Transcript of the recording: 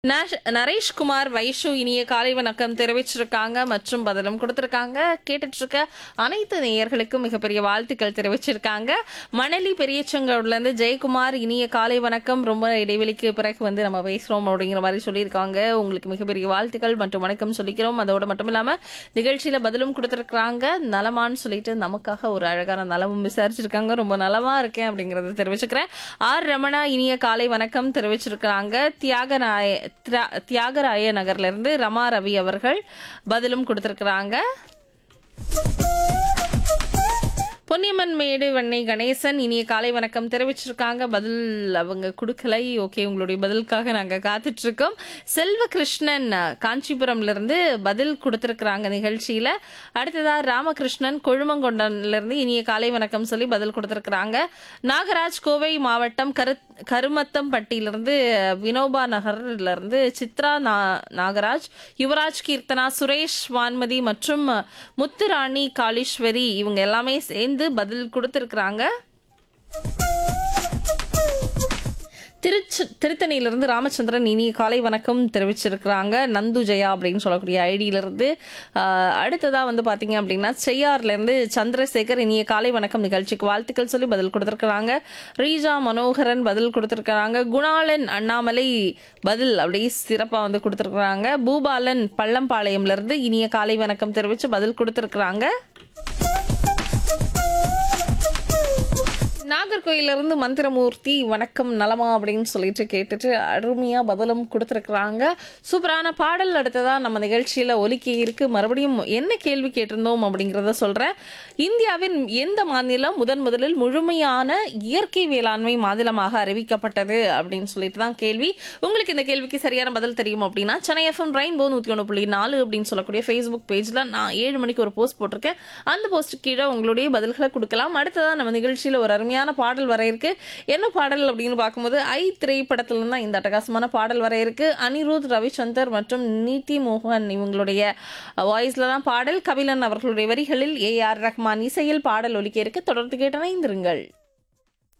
nurse- Naresh Kumar Vaishu இனிய காலை வணக்கம் தெரிவிச்சிருக்காங்க மற்றும் பதிலும் கொடுத்திருக்காங்க கேட்டுட்டு இருக்க அனைத்து நேயர்களுக்கும் மிகப்பெரிய வாழ்த்துக்கள் தெரிவிச்சிருக்காங்க மணலி பெரியச்சங்கோட்ல இருந்து ஜெயக்குமார் இனிய காலை வணக்கம் ரொம்ப இடைவெளிக்கு பிறகு வந்து நம்ம பேசுறோம் அப்படிங்கிற மாதிரி சொல்லியிருக்காங்க உங்களுக்கு மிகப்பெரிய வாழ்த்துக்கள் மற்றும் வணக்கம் சொல்லிக்கிறோம் அதோட மட்டும் இல்லாம நிகழ்ச்சியில பதிலும் கொடுத்திருக்காங்க நலமான்னு சொல்லிட்டு நமக்காக ஒரு அழகான நலமும் விசாரிச்சிருக்காங்க ரொம்ப நலமா இருக்கேன் அப்படிங்கறத தெரிவிச்சுக்கிறேன் ஆர் ரமணா இனிய காலை வணக்கம் தெரிவிச்சிருக்காங்க தியாகராய தியா- தியாகராய நகர்ல இருந்து ரமா ரவி அவர்கள் பதிலும் கொடுத்திருக்கிறாங்க பொன்னியம்மன் மேடு வண்ணை கணேசன் இனிய காலை வணக்கம் தெரிவிச்சிருக்காங்க பதில் அவங்க கொடுக்கலை ஓகே உங்களுடைய பதிலுக்காக நாங்க காத்துட்டு இருக்கோம் செல்வ கிருஷ்ணன் காஞ்சிபுரம்ல இருந்து பதில் கொடுத்திருக்கிறாங்க நிகழ்ச்சியில அடுத்ததா ராமகிருஷ்ணன் கொழுமங்கொண்டன்ல இருந்து இனிய காலை வணக்கம் சொல்லி பதில் கொடுத்திருக்கிறாங்க நாகராஜ் கோவை மாவட்டம் கரு கருமத்தம்பட்டியிலிருந்து வினோபா நகர்ல இருந்து சித்ரா நா- நாகராஜ் யுவராஜ் கீர்த்தனா சுரேஷ் வான்மதி மற்றும் முத்துராணி காளீஸ்வரி இவங்க எல்லாமே சேர்ந்து பதில் கொடுத்திருக்கிறாங்க திருச்சி திருத்தணியிலிருந்து ராமச்சந்திரன் இனிய காலை வணக்கம் தெரிவிச்சிருக்கிறாங்க நந்து ஜெயா அப்படின்னு சொல்லக்கூடிய ஐடியிலிருந்து அடுத்ததாக வந்து பார்த்தீங்க அப்படின்னா செய்யார்லேருந்து சந்திரசேகர் இனிய காலை வணக்கம் நிகழ்ச்சிக்கு வாழ்த்துக்கள் சொல்லி பதில் கொடுத்துருக்குறாங்க ரீஜா மனோகரன் பதில் கொடுத்துருக்குறாங்க குணாளன் அண்ணாமலை பதில் அப்படியே சிறப்பாக வந்து கொடுத்துருக்குறாங்க பூபாலன் பள்ளம்பாளையம்லேருந்து இனிய காலை வணக்கம் தெரிவித்து பதில் கொடுத்துருக்குறாங்க நாகர்கோயில இருந்து மந்திரமூர்த்தி வணக்கம் நலமா அப்படின்னு சொல்லிட்டு கேட்டுட்டு அருமையா பதிலும் கொடுத்துருக்குறாங்க சூப்பரான பாடல் அடுத்ததா நம்ம நிகழ்ச்சியில ஒலிக்க இருக்கு மறுபடியும் என்ன கேள்வி கேட்டிருந்தோம் அப்படிங்கிறத சொல்றேன் இந்தியாவின் எந்த மாநிலம் முதன் முதலில் முழுமையான இயற்கை வேளாண்மை மாநிலமாக அறிவிக்கப்பட்டது அப்படின்னு சொல்லிட்டு தான் கேள்வி உங்களுக்கு இந்த கேள்விக்கு சரியான பதில் தெரியும் அப்படின்னா சென்னை எஃப்எம் ரெயின்போ நூத்தி ஒன்று புள்ளி நாலு அப்படின்னு சொல்லக்கூடிய ஃபேஸ்புக் பேஜ்ல நான் ஏழு மணிக்கு ஒரு போஸ்ட் போட்டிருக்கேன் அந்த போஸ்ட் கீழே உங்களுடைய பதில்களை கொடுக்கலாம் அடுத்ததா நம்ம நிகழ்ச்சியில ஒரு அருமையான பாடல் வர இருக்கு என்ன பாடல் அப்படின்னு பார்க்கும்போது ஐ திரைப்படத்துல இருந்து தான் இந்த அட்டகாசமான பாடல் வர இருக்கு அனிருத் ரவிச்சந்தர் மற்றும் நீதி மோகன் இவங்களுடைய வாய்ஸ்ல தான் பாடல் கபிலன் அவர்களுடைய வரிகளில் ஏ ஆர் ரஹ்மான் இசையில் பாடல் ஒலிக்க இருக்கு தொடர்ந்து கேட்டன இருங்கள்